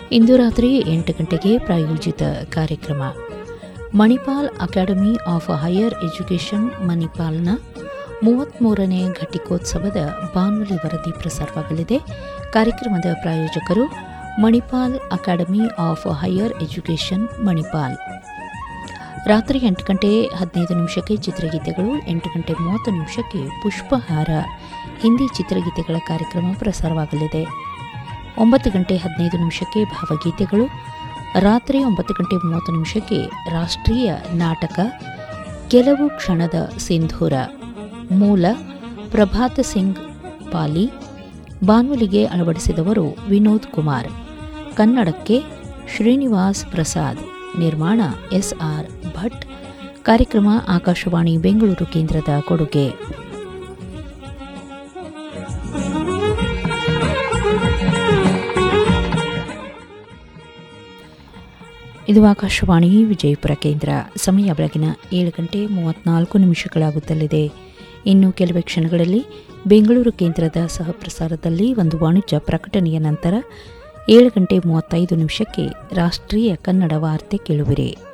ಇಂದು ರಾತ್ರಿ ಎಂಟು ಗಂಟೆಗೆ ಪ್ರಾಯೋಜಿತ ಕಾರ್ಯಕ್ರಮ Manipal Academy of Higher Education ಮಣಿಪಾಲ್ನ ಮೂವತ್ತ್ಮೂರನೇ ಘಟಿಕೋತ್ಸವದ ಬಾನುಲಿ ವರದಿ ಪ್ರಸಾರವಾಗಲಿದೆ ಕಾರ್ಯಕ್ರಮದ ಪ್ರಾಯೋಜಕರು Manipal Academy of Higher Education Manipal ರಾತ್ರಿ ಎಂಟು ಗಂಟೆ ಹದಿನೈದು ನಿಮಿಷಕ್ಕೆ ಚಿತ್ರಗೀತೆಗಳು ಎಂಟು ಗಂಟೆ ಮೂವತ್ತು ನಿಮಿಷಕ್ಕೆ ಪುಷ್ಪಹಾರ ಹಿಂದಿ ಚಿತ್ರಗೀತೆಗಳ ಕಾರ್ಯಕ್ರಮ ಪ್ರಸಾರವಾಗಲಿದೆ ಒಂಬತ್ತು ಗಂಟೆ ಹದಿನೈದು ನಿಮಿಷಕ್ಕೆ ಭಾವಗೀತೆಗಳು ರಾತ್ರಿ ಒಂಬತ್ತು ಗಂಟೆ ಮೂವತ್ತು ನಿಮಿಷಕ್ಕೆ ರಾಷ್ಟ್ರೀಯ ನಾಟಕ ಕೆಲವು ಕ್ಷಣದ ಸಿಂಧೂರ ಮೂಲ ಪ್ರಭಾತ್ ಸಿಂಗ್ ಪಾಲಿ ಬಾನುಲಿಗೆ ಅಳವಡಿಸಿದವರು ವಿನೋದ್ ಕುಮಾರ್ ಕನ್ನಡಕ್ಕೆ ಶ್ರೀನಿವಾಸ್ ಪ್ರಸಾದ್ ನಿರ್ಮಾಣ ಎಸ್ಆರ್ ಭಟ್ ಕಾರ್ಯಕ್ರಮ ಆಕಾಶವಾಣಿ ಬೆಂಗಳೂರು ಕೇಂದ್ರದ ಕೊಡುಗೆ ಇದು ಆಕಾಶವಾಣಿ ವಿಜಯಪುರ ಕೇಂದ್ರ ಸಮಯ ಬೆಳಗಿನ ಏಳು ಗಂಟೆ ಮೂವತ್ನಾಲ್ಕು ನಿಮಿಷಗಳಾಗುತ್ತಲಿದೆ ಇನ್ನು ಕೆಲವೇ ಕ್ಷಣಗಳಲ್ಲಿ ಬೆಂಗಳೂರು ಕೇಂದ್ರದ ಸಹ ಪ್ರಸಾರದಲ್ಲಿ ಒಂದು ವಾಣಿಜ್ಯ ಪ್ರಕಟಣೆಯ ನಂತರ ಏಳು ಗಂಟೆ ಮೂವತ್ತೈದು ನಿಮಿಷಕ್ಕೆ ರಾಷ್ಟ್ರೀಯ ಕನ್ನಡ ವಾರ್ತೆ ಕೇಳುವಿರಿ